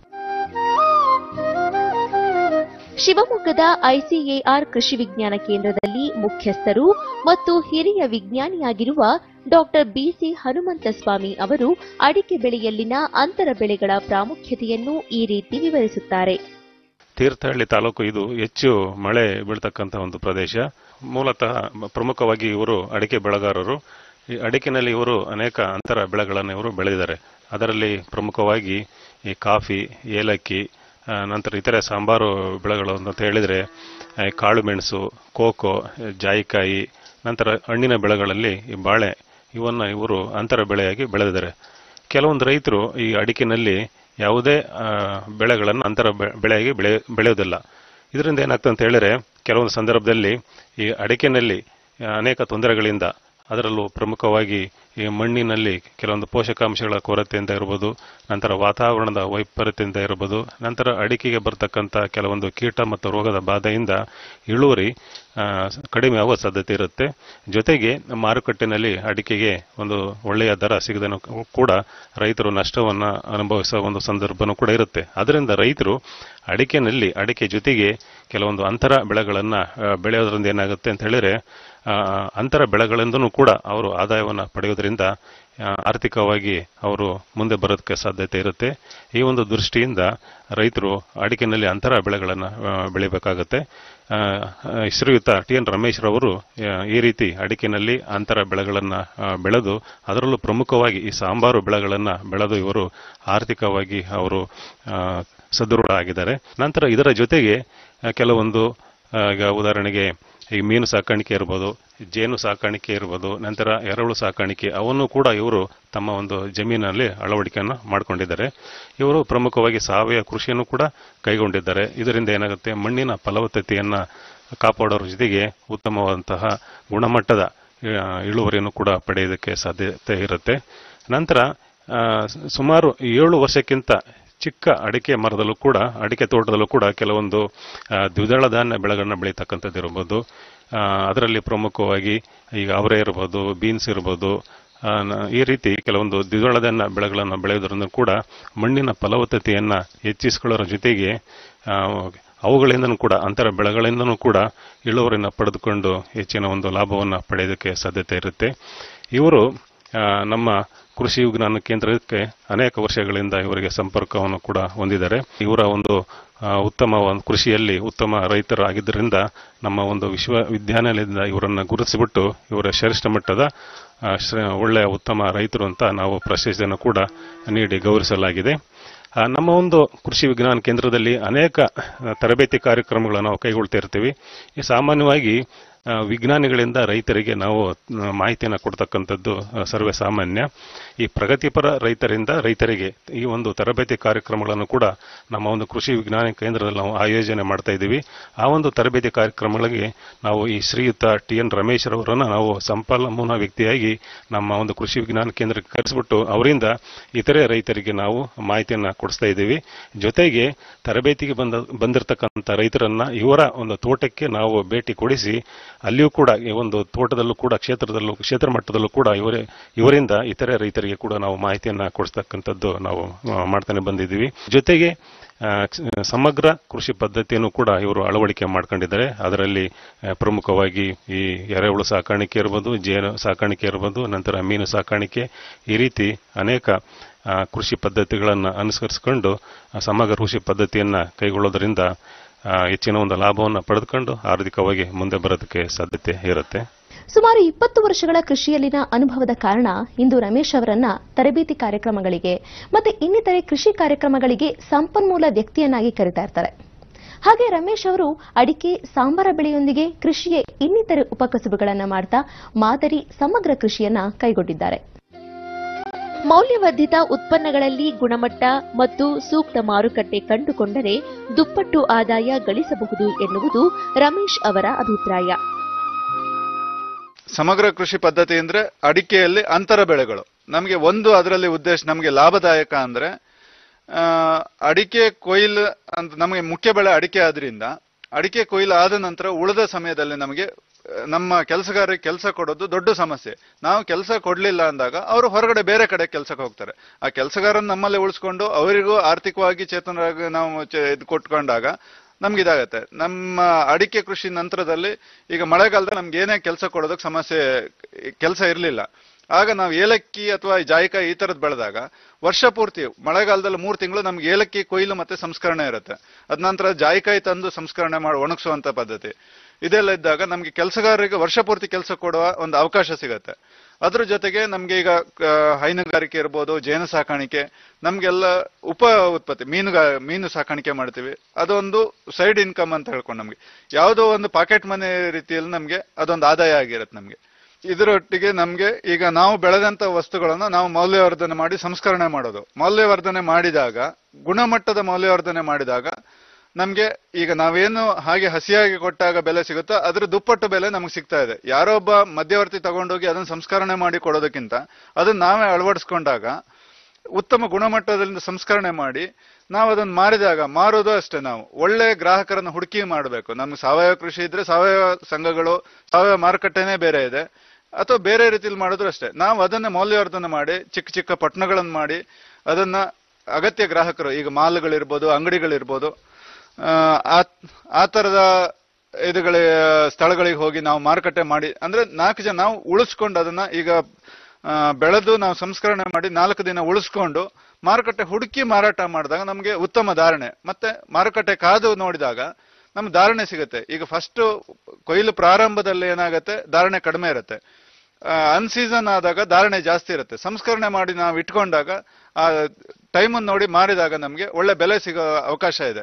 Speaker 2: ಶಿವಮೊಗ್ಗದ ಐಸಿಎಆರ್ ಕೃಷಿ ವಿಜ್ಞಾನ ಕೇಂದ್ರದಲ್ಲಿ ಮುಖ್ಯಸ್ಥರು ಮತ್ತು ಹಿರಿಯ ವಿಜ್ಞಾನಿಯಾಗಿರುವ ಡಾಕ್ಟರ್ ಬಿಸಿ ಹನುಮಂತಸ್ವಾಮಿ ಅವರು ಅಡಿಕೆ ಬೆಳೆಯಲ್ಲಿನ ಅಂತರ ಬೆಳೆಗಳ ಪ್ರಾಮುಖ್ಯತೆಯನ್ನು ಈ ರೀತಿ ವಿವರಿಸುತ್ತಾರೆ
Speaker 4: ತೀರ್ಥಹಳ್ಳಿ ತಾಲೂಕು ಇದು ಹೆಚ್ಚು ಮಳೆ ಬೀಳ್ತಕ್ಕಂಥ ಒಂದು ಪ್ರದೇಶ ಮೂಲತಃ ಪ್ರಮುಖವಾಗಿ ಇವರು ಅಡಿಕೆ ಬೆಳೆಗಾರರು ಈ ಅಡಿಕೆನಲ್ಲಿ ಇವರು ಅನೇಕ ಅಂತರ ಬೆಳೆಗಳನ್ನು ಇವರು ಬೆಳೆದಿದ್ದಾರೆ ಅದರಲ್ಲಿ ಪ್ರಮುಖವಾಗಿ ಈ ಕಾಫಿ ಏಲಕ್ಕಿ ಆ, ನಂತರ ಇತರೆ ಸಾಂಬಾರು ಬೆಳೆಗಳು ಅಂತ ಹೇಳಿದರೆ ಆ, ಕಾಳು ಮೆಣಸು ಕೋಕೋ ಜಾಯಿಕಾಯಿ ನಂತರ ಹಣ್ಣಿನ ಬೆಳೆಗಳಲ್ಲಿ ಈ ಬಾಳೆ ಇವನ್ನ ಇವರು ಅಂತರ ಬೆಳೆಯಾಗಿ ಬೆಳೆದಿದ್ದಾರೆ ಕೆಲವೊಂದು ರೈತರು ಈ ಅಡಿಕೆನಲ್ಲಿ ಯಾವುದೇ ಆ, ಬೆಳೆಗಳನ್ನು ಅಂತರ ಬೆ- ಬೆಳೆಯಾಗಿ ಬೆಳೆ ಬೆಳೆಯೋದಿಲ್ಲ ಇದರಿಂದ ಏನಾಗ್ತದೆ ಅಂತ ಹೇಳಿದ್ರೆ ಕೆಲವೊಂದು ಸಂದರ್ಭದಲ್ಲಿ ಈ ಅಡಿಕೆನಲ್ಲಿ ಆ, ಅನೇಕ ತೊಂದರೆಗಳಿಂದ ಅದರಲ್ಲೂ ಪ್ರಮುಖವಾಗಿ ಈ ಮಣ್ಣಿನಲ್ಲಿ ಕೆಲವೊಂದು ಪೋಷಕಾಂಶಗಳ ಕೊರತೆಯಿಂದ ಇರ್ಬೋದು ನಂತರ ವಾತಾವರಣದ ವೈಪರೀತ್ಯದಿಂದ ಇರ್ಬೋದು ನಂತರ ಅಡಿಕೆಗೆ ಬರ್ತಕ್ಕಂಥ ಕೆಲವೊಂದು ಕೀಟ ಮತ್ತು ರೋಗದ ಬಾಧೆಯಿಂದ ಇಳುವರಿ ಆ, ಕಡಿಮೆ ಆಗುವ ಸಾಧ್ಯತೆ ಇರುತ್ತೆ ಜೊತೆಗೆ ಮಾರುಕಟ್ಟೆನಲ್ಲಿ ಅಡಿಕೆಗೆ ಒಂದು ಒಳ್ಳೆಯ ದರ ಸಿಗದನ್ನು ಕೂಡ ರೈತರು ನಷ್ಟವನ್ನು ಅನುಭವಿಸುವ ಒಂದು ಸಂದರ್ಭನೂ ಕೂಡ ಇರುತ್ತೆ ಅದರಿಂದ ರೈತರು ಅಡಿಕೆನಲ್ಲಿ ಅಡಿಕೆ ಜೊತೆಗೆ ಕೆಲವೊಂದು ಅಂತರ ಬೆಳೆಗಳನ್ನು ಬೆಳೆಯೋದ್ರಿಂದ ಏನಾಗುತ್ತೆ ಅಂತ ಹೇಳಿದ್ರೆ ಆ, ಅಂತರ ಬೆಳೆಗಳಿಂದನೂ ಕೂಡ ಅವರು ಆದಾಯವನ್ನು ಪಡೆಯೋದ್ರಿಂದ ಆ, ಆರ್ಥಿಕವಾಗಿ ಅವರು ಮುಂದೆ ಬರೋದಕ್ಕೆ ಸಾಧ್ಯತೆ ಇರುತ್ತೆ ಈ ಒಂದು ದೃಷ್ಟಿಯಿಂದ ರೈತರು ಅಡಿಕೆನಲ್ಲಿ ಅಂತರ ಬೆಳೆಗಳನ್ನು ಆ, ಬೆಳಿಬೇಕಾಗತ್ತೆ ಆ, ಆ, ಶ್ರೀಯುತ ಟಿ ಎನ್ ರಮೇಶ್ ರವರು ಆ, ಈ ರೀತಿ ಅಡಿಕೆನಲ್ಲಿ ಅಂತರ ಬೆಳೆಗಳನ್ನು ಬೆಳೆದು ಅದರಲ್ಲೂ ಪ್ರಮುಖವಾಗಿ ಈ ಸಾಂಬಾರು ಬೆಳೆಗಳನ್ನು ಬೆಳೆದು ಇವರು ಆರ್ಥಿಕವಾಗಿ ಅವರು ಆ, ಸದೃಢ ಆಗಿದ್ದಾರೆ ನಂತರ ಇದರ ಜೊತೆಗೆ ಆ, ಕೆಲವೊಂದು ಆ, ಈಗ ಉದಾಹರಣೆಗೆ ಈ ಮೀನು ಸಾಕಾಣಿಕೆ ಇರ್ಬೋದು ಜೇನು ಸಾಕಾಣಿಕೆ ಇರ್ಬೋದು ನಂತರ ಎರೆಹುಳು ಸಾಕಾಣಿಕೆ ಅವನ್ನು ಕೂಡ ಇವರು ತಮ್ಮ ಒಂದು ಜಮೀನಲ್ಲಿ ಅಳವಡಿಕೆಯನ್ನು ಮಾಡಿಕೊಂಡಿದ್ದಾರೆ ಇವರು ಪ್ರಮುಖವಾಗಿ ಸಾವಯವ ಕೃಷಿಯನ್ನು ಕೂಡ ಕೈಗೊಂಡಿದ್ದಾರೆ ಇದರಿಂದ ಏನಾಗುತ್ತೆ ಮಣ್ಣಿನ ಫಲವತ್ತತೆಯನ್ನು ಕಾಪಾಡೋದ್ರ ಜೊತೆಗೆ ಉತ್ತಮವಾದಂತಹ ಗುಣಮಟ್ಟದ ಆ, ಇಳುವರಿಯನ್ನು ಕೂಡ ಪಡೆಯೋದಕ್ಕೆ ಸಾಧ್ಯತೆ ಇರುತ್ತೆ ನಂತರ ಆ, ಸುಮಾರು ಏಳು ವರ್ಷಕ್ಕಿಂತ ಚಿಕ್ಕ ಅಡಿಕೆ ಮರದಲ್ಲೂ ಕೂಡ ಅಡಿಕೆ ತೋಟದಲ್ಲೂ ಕೂಡ ಕೆಲವೊಂದು ಆ, ದ್ವಿದಳ ಧಾನ್ಯ ಬೆಳೆಗಳನ್ನ ಬೆಳೀತಕ್ಕಂಥದ್ದು ಇರ್ಬೋದು ಆ, ಅದರಲ್ಲಿ ಪ್ರಮುಖವಾಗಿ ಈಗ ಅವರೆ ಇರ್ಬೋದು ಬೀನ್ಸ್ ಇರ್ಬೋದು ಆ, ನ- ಈ ರೀತಿ ಕೆಲವೊಂದು ದ್ವಿದಳ ಧಾನ್ಯ ಬೆಳೆಗಳನ್ನು ಬೆಳೆಯೋದ್ರಿಂದ ಕೂಡ ಮಣ್ಣಿನ ಫಲವತ್ತತೆಯನ್ನು ಹೆಚ್ಚಿಸಿಕೊಳ್ಳೋರ ಜೊತೆಗೆ ಆ, ಅವುಗಳಿಂದನೂ ಕೂಡ ಅಂತರ ಬೆಳೆಗಳಿಂದನೂ ಕೂಡ ಇಳುವರಿನ ಪಡೆದುಕೊಂಡು ಹೆಚ್ಚಿನ ಒಂದು ಲಾಭವನ್ನು ಪಡೆಯೋದಕ್ಕೆ ಸಾಧ್ಯತೆ ಇರುತ್ತೆ ಇವರು ಆ, ನಮ್ಮ ಕೃಷಿ ವಿಜ್ಞಾನ ಕೇಂದ್ರಕ್ಕೆ ಅನೇಕ ವರ್ಷಗಳಿಂದ ಇವರಿಗೆ ಸಂಪರ್ಕವನ್ನು ಕೂಡ ಹೊಂದಿದ್ದಾರೆ ಇವರ ಒಂದು ಆ, ಉತ್ತಮ ಒಂದು ಕೃಷಿಯಲ್ಲಿ ಉತ್ತಮ ರೈತರಾಗಿದ್ದರಿಂದ ನಮ್ಮ ಒಂದು ವಿಶ್ವವಿದ್ಯಾನಿಲಯದಿಂದ ಇವರನ್ನು ಗುರುತಿಸಿಬಿಟ್ಟು ಇವರ ಶ್ರೇಷ್ಠ ಮಟ್ಟದ ಆ, ಶ್ರೇ- ಒಳ್ಳೆಯ ಉತ್ತಮ ರೈತರು ಅಂತ ನಾವು ಪ್ರಶಸ್ತಿಯನ್ನು ಕೂಡ ನೀಡಿ ಗೌರವಿಸಲಾಗಿದೆ ಆ, ನಮ್ಮ ಒಂದು ಕೃಷಿ ವಿಜ್ಞಾನ ಕೇಂದ್ರದಲ್ಲಿ ಅನೇಕ ಆ, ತರಬೇತಿ ಕಾರ್ಯಕ್ರಮಗಳನ್ನು ನಾವು ಕೈಗೊಳ್ತಾ ಇರ್ತೀವಿ ಈ ಸಾಮಾನ್ಯವಾಗಿ ಆ, ವಿಜ್ಞಾನಿಗಳಿಂದ ರೈತರಿಗೆ ನಾವು ಆ, ಮಾಹಿತಿಯನ್ನು ಕೊಡ್ತಕ್ಕಂಥದ್ದು ಆ, ಸರ್ವೇ ಸಾಮಾನ್ಯ ಈ ಪ್ರಗತಿಪರ ರೈತರಿಂದ ರೈತರಿಗೆ ಈ ಒಂದು ತರಬೇತಿ ಕಾರ್ಯಕ್ರಮಗಳನ್ನು ಕೂಡ ನಮ್ಮ ಒಂದು ಕೃಷಿ ವಿಜ್ಞಾನ ಕೇಂದ್ರದಲ್ಲಿ ನಾವು ಆಯೋಜನೆ ಮಾಡ್ತಾ ಇದ್ದೀವಿ ಆ ಒಂದು ತರಬೇತಿ ಕಾರ್ಯಕ್ರಮಗಳಿಗೆ ನಾವು ಈ ಶ್ರೀಯುತ ಟಿ ಎನ್ ರಮೇಶ್ ರವರನ್ನು ನಾವು ಸಂಪನ್ಮೂಲ ವ್ಯಕ್ತಿಯಾಗಿ ನಮ್ಮ ಒಂದು ಕೃಷಿ ವಿಜ್ಞಾನ ಕೇಂದ್ರಕ್ಕೆ ಕರೆಸಿಬಿಟ್ಟು ಅವರಿಂದ ಇತರೆ ರೈತರಿಗೆ ನಾವು ಮಾಹಿತಿಯನ್ನು ಕೊಡಿಸ್ತಾ ಇದ್ದೀವಿ ಜೊತೆಗೆ ತರಬೇತಿಗೆ ಬಂದ ಬಂದಿರತಕ್ಕಂಥ ರೈತರನ್ನ ಇವರ ಒಂದು ತೋಟಕ್ಕೆ ನಾವು ಭೇಟಿ ಕೊಡಿಸಿ ಅಲ್ಲಿಯೂ ಕೂಡ ಈ ಒಂದು ತೋಟದಲ್ಲೂ ಕೂಡ ಕ್ಷೇತ್ರದಲ್ಲೂ ಕ್ಷೇತ್ರ ಮಟ್ಟದಲ್ಲೂ ಕೂಡ ಇವರೇ ಇವರಿಂದ ಇತರೆ ರೈತರಿಗೆ ಕೂಡ ನಾವು ಮಾಹಿತಿಯನ್ನ ಕೊಡಿಸ್ತಕ್ಕಂಥದ್ದು ನಾವು ಆ, ಮಾಡ್ತಾನೆ ಬಂದಿದ್ದೀವಿ ಜೊತೆಗೆ ಆ, ಕ್ಷ- ಸಮಗ್ರ ಕೃಷಿ ಪದ್ಧತಿಯನ್ನು ಕೂಡ ಇವರು ಅಳವಡಿಕೆ ಮಾಡ್ಕೊಂಡಿದ್ದಾರೆ ಅದರಲ್ಲಿ ಆ, ಪ್ರಮುಖವಾಗಿ ಈ ಎರೆಹುಳು ಸಾಕಾಣಿಕೆ ಇರ್ಬೋದು ಜೇನು ಸಾಕಾಣಿಕೆ ಇರ್ಬೋದು ನಂತರ ಮೀನು ಸಾಕಾಣಿಕೆ ಈ ರೀತಿ ಅನೇಕ ಆ, ಕೃಷಿ ಪದ್ಧತಿಗಳನ್ನು ಅನುಸರಿಸಿಕೊಂಡು ಆ, ಸಮಗ್ರ ಕೃಷಿ ಪದ್ಧತಿಯನ್ನು ಕೈಗೊಳ್ಳೋದರಿಂದ ಆ, ಹೆಚ್ಚಿನ ಒಂದು ಲಾಭವನ್ನು ಪಡೆದುಕೊಂಡು ಆರ್ಥಿಕವಾಗಿ ಮುಂದೆ ಬರೋದಕ್ಕೆ ಸಾಧ್ಯತೆ ಇರುತ್ತೆ
Speaker 1: ಸುಮಾರು ಇಪ್ಪತ್ತು ವರ್ಷಗಳ ಕೃಷಿಯಲ್ಲಿನ ಅನುಭವದ ಕಾರಣ ಇಂದು ರಮೇಶ್ ಅವರನ್ನ ತರಬೇತಿ ಕಾರ್ಯಕ್ರಮಗಳಿಗೆ ಮತ್ತೆ ಇನ್ನಿತರೆ ಕೃಷಿ ಕಾರ್ಯಕ್ರಮಗಳಿಗೆ ಸಂಪನ್ಮೂಲ ವ್ಯಕ್ತಿಯನ್ನಾಗಿ ಕರೀತಾ ಇರ್ತಾರೆ ಹಾಗೆ ರಮೇಶ್ ಅವರು ಅಡಿಕೆ ಸಾಂಬಾರ ಬೆಳೆಯೊಂದಿಗೆ ಕೃಷಿಯ ಇನ್ನಿತರೆ ಉಪಕಸುಬುಗಳನ್ನ ಮಾಡ್ತಾ ಮಾದರಿ ಸಮಗ್ರ ಕೃಷಿಯನ್ನ ಕೈಗೊಂಡಿದ್ದಾರೆ
Speaker 2: ಮೌಲ್ಯವರ್ಧಿತ ಉತ್ಪನ್ನಗಳಲ್ಲಿ ಗುಣಮಟ್ಟ ಮತ್ತು ಸೂಕ್ತ ಮಾರುಕಟ್ಟೆ ಕಂಡುಕೊಂಡರೆ ದುಪ್ಪಟ್ಟು ಆದಾಯ ಗಳಿಸಬಹುದು ಎನ್ನುವುದು ರಮೇಶ್ ಅವರ ಅಭಿಪ್ರಾಯ
Speaker 3: ಸಮಗ್ರ ಕೃಷಿ ಪದ್ಧತಿ ಅಂದ್ರೆ ಅಡಿಕೆಯಲ್ಲಿ ಅಂತರ ಬೆಳೆಗಳು ನಮಗೆ ಒಂದು ಅದರಲ್ಲಿ ಉದ್ದೇಶ ನಮಗೆ ಲಾಭದಾಯಕ ಅಂದ್ರೆ ಆ, ಅಡಿಕೆ ಕೊಯ್ಲು ಅಂತ ನಮಗೆ ಮುಖ್ಯ ಬೆಳೆ ಅಡಿಕೆ ಆದ್ರಿಂದ ಅಡಿಕೆ ಕೊಯ್ಲು ಆದ ನಂತರ ಉಳಿದ ಸಮಯದಲ್ಲಿ ನಮಗೆ ಆ, ನಮ್ಮ ಕೆಲಸಗಾರರಿಗೆ ಕೆಲಸ ಕೊಡೋದು ದೊಡ್ಡ ಸಮಸ್ಯೆ ನಾವು ಕೆಲಸ ಕೊಡ್ಲಿಲ್ಲ ಅಂದಾಗ ಅವರು ಹೊರಗಡೆ ಬೇರೆ ಕಡೆ ಕೆಲಸಕ್ಕೆ ಹೋಗ್ತಾರೆ ಆ ಕೆಲಸಗಾರನ ನಮ್ಮಲ್ಲೇ ಉಳಿಸ್ಕೊಂಡು ಅವರಿಗೂ ಆರ್ಥಿಕವಾಗಿ ಚೇತನರಾಗಿ ನಾವು ಚೆ- ಇದು ಕೊಟ್ಕೊಂಡಾಗ ನಮ್ಗೆ ಇದಾಗತ್ತೆ ನಮ್ಮ ಅಡಿಕೆ ಕೃಷಿ ನಂತರದಲ್ಲಿ ಈಗ ಮಳೆಗಾಲದಲ್ಲಿ ನಮ್ಗೆ ಏನೇ ಕೆಲಸ ಕೊಡೋದಕ್ಕೆ ಸಮಸ್ಯೆ ಕೆಲಸ ಇರಲಿಲ್ಲ ಆಗ ನಾವು ಏಲಕ್ಕಿ ಅಥವಾ ಜಾಯಿಕಾಯಿ ಈ ತರದ್ ಬೆಳೆದಾಗ ವರ್ಷ ಪೂರ್ತಿ ಮಳೆಗಾಲದಲ್ಲಿ ಮೂರು ತಿಂಗಳು ನಮ್ಗೆ ಏಲಕ್ಕಿ ಕೊಯ್ಲು ಮತ್ತೆ ಸಂಸ್ಕರಣೆ ಇರುತ್ತೆ ಅದ ನಂತರ ಜಾಯಿಕಾಯಿ ತಂದು ಸಂಸ್ಕರಣೆ ಮಾಡಿ ಒಣಗಿಸುವಂತ ಪದ್ಧತಿ ಇದೆಲ್ಲ ಇದ್ದಾಗ ನಮ್ಗೆ ಕೆಲಸಗಾರರಿಗೆ ವರ್ಷ ಪೂರ್ತಿ ಕೆಲಸ ಕೊಡುವ ಒಂದು ಅವಕಾಶ ಸಿಗತ್ತೆ ಅದ್ರ ಜೊತೆಗೆ ನಮ್ಗೆ ಈಗ ಆ, ಹೈನುಗಾರಿಕೆ ಇರ್ಬೋದು ಜೇನು ಸಾಕಾಣಿಕೆ ನಮ್ಗೆಲ್ಲ ಉಪ ಉತ್ಪತ್ತಿ ಮೀನುಗಾ ಮೀನು ಸಾಕಾಣಿಕೆ ಮಾಡ್ತೀವಿ ಅದೊಂದು ಸೈಡ್ ಇನ್ಕಮ್ ಅಂತ ಹೇಳ್ಕೊಂಡು ನಮ್ಗೆ ಯಾವುದೋ ಒಂದು ಪಾಕೆಟ್ ಮನೆ ರೀತಿಯಲ್ಲಿ ನಮ್ಗೆ ಅದೊಂದು ಆದಾಯ ಆಗಿರುತ್ತೆ ನಮ್ಗೆ ಇದರೊಟ್ಟಿಗೆ ನಮ್ಗೆ ಈಗ ನಾವು ಬೆಳೆದಂತ ವಸ್ತುಗಳನ್ನ ನಾವು ಮೌಲ್ಯವರ್ಧನೆ ಮಾಡಿ ಸಂಸ್ಕರಣೆ ಮಾಡೋದು ಮೌಲ್ಯವರ್ಧನೆ ಮಾಡಿದಾಗ ಗುಣಮಟ್ಟದ ಮೌಲ್ಯವರ್ಧನೆ ಮಾಡಿದಾಗ ನಮ್ಗೆ ಈಗ ನಾವೇನು ಹಾಗೆ ಹಸಿಯಾಗಿ ಕೊಟ್ಟಾಗ ಬೆಲೆ ಸಿಗುತ್ತೋ ಅದ್ರ ದುಪ್ಪಟ್ಟು ಬೆಲೆ ನಮ್ಗೆ ಸಿಗ್ತಾ ಇದೆ ಯಾರೋ ಒಬ್ಬ ಮಧ್ಯವರ್ತಿ ತಗೊಂಡೋಗಿ ಅದನ್ನ ಸಂಸ್ಕರಣೆ ಮಾಡಿ ಕೊಡೋದಕ್ಕಿಂತ ಅದನ್ನ ನಾವೇ ಅಳವಡಿಸ್ಕೊಂಡಾಗ ಉತ್ತಮ ಗುಣಮಟ್ಟದಿಂದ ಸಂಸ್ಕರಣೆ ಮಾಡಿ ನಾವು ಅದನ್ನ ಮಾರಿದಾಗ ಮಾರೋದು ಅಷ್ಟೇ ನಾವು ಒಳ್ಳೆ ಗ್ರಾಹಕರನ್ನ ಹುಡುಕಿ ಮಾಡಬೇಕು ನಮ್ಗೆ ಸಾವಯವ ಕೃಷಿ ಇದ್ರೆ ಸಾವಯವ ಸಂಘಗಳು ಸಾವಯವ ಮಾರುಕಟ್ಟೆನೇ ಬೇರೆ ಇದೆ ಅಥವಾ ಬೇರೆ ರೀತಿಯಲ್ಲಿ ಮಾಡಿದ್ರು ಅಷ್ಟೇ ನಾವು ಅದನ್ನ ಮೌಲ್ಯವರ್ಧನೆ ಮಾಡಿ ಚಿಕ್ಕ ಚಿಕ್ಕ ಪಟ್ಟಣಗಳನ್ನು ಮಾಡಿ ಅದನ್ನ ಅಗತ್ಯ ಗ್ರಾಹಕರು ಈಗ ಮಾಲ್ಗಳಿರ್ಬೋದು ಅಂಗಡಿಗಳಿರ್ಬೋದು ಆ, ಆ- ಆ ತರದ ಇದುಗಳ ಸ್ಥಳಗಳಿಗೆ ಹೋಗಿ ನಾವು ಮಾರುಕಟ್ಟೆ ಮಾಡಿ ಅಂದ್ರೆ ನಾಲ್ಕು ಜನ ನಾವು ಉಳಿಸ್ಕೊಂಡು ಅದನ್ನ ಈಗ ಆ, ಬೆಳೆದು ನಾವು ಸಂಸ್ಕರಣೆ ಮಾಡಿ ನಾಲ್ಕು ದಿನ ಉಳಿಸ್ಕೊಂಡು ಮಾರುಕಟ್ಟೆ ಹುಡುಕಿ ಮಾರಾಟ ಮಾಡಿದಾಗ ನಮಗೆ ಉತ್ತಮ ಧಾರಣೆ ಮತ್ತೆ ಮಾರುಕಟ್ಟೆ ಕಾದು ನೋಡಿದಾಗ ನಮ್ಗೆ ಧಾರಣೆ ಸಿಗುತ್ತೆ ಈಗ ಫಸ್ಟ್ ಕೊಯ್ಲು ಪ್ರಾರಂಭದಲ್ಲಿ ಏನಾಗುತ್ತೆ ಧಾರಣೆ ಕಡಿಮೆ ಇರುತ್ತೆ ಅನ್ಸೀಸನ್ ಆದಾಗ ಧಾರಣೆ ಜಾಸ್ತಿ ಇರುತ್ತೆ ಸಂಸ್ಕರಣೆ ಮಾಡಿ ನಾವು ಇಟ್ಕೊಂಡಾಗ ಆ ಟೈಮನ್ನು ನೋಡಿ ಮಾರಿದಾಗ ನಮಗೆ ಒಳ್ಳೆ ಬೆಲೆ ಸಿಗೋ ಅವಕಾಶ ಇದೆ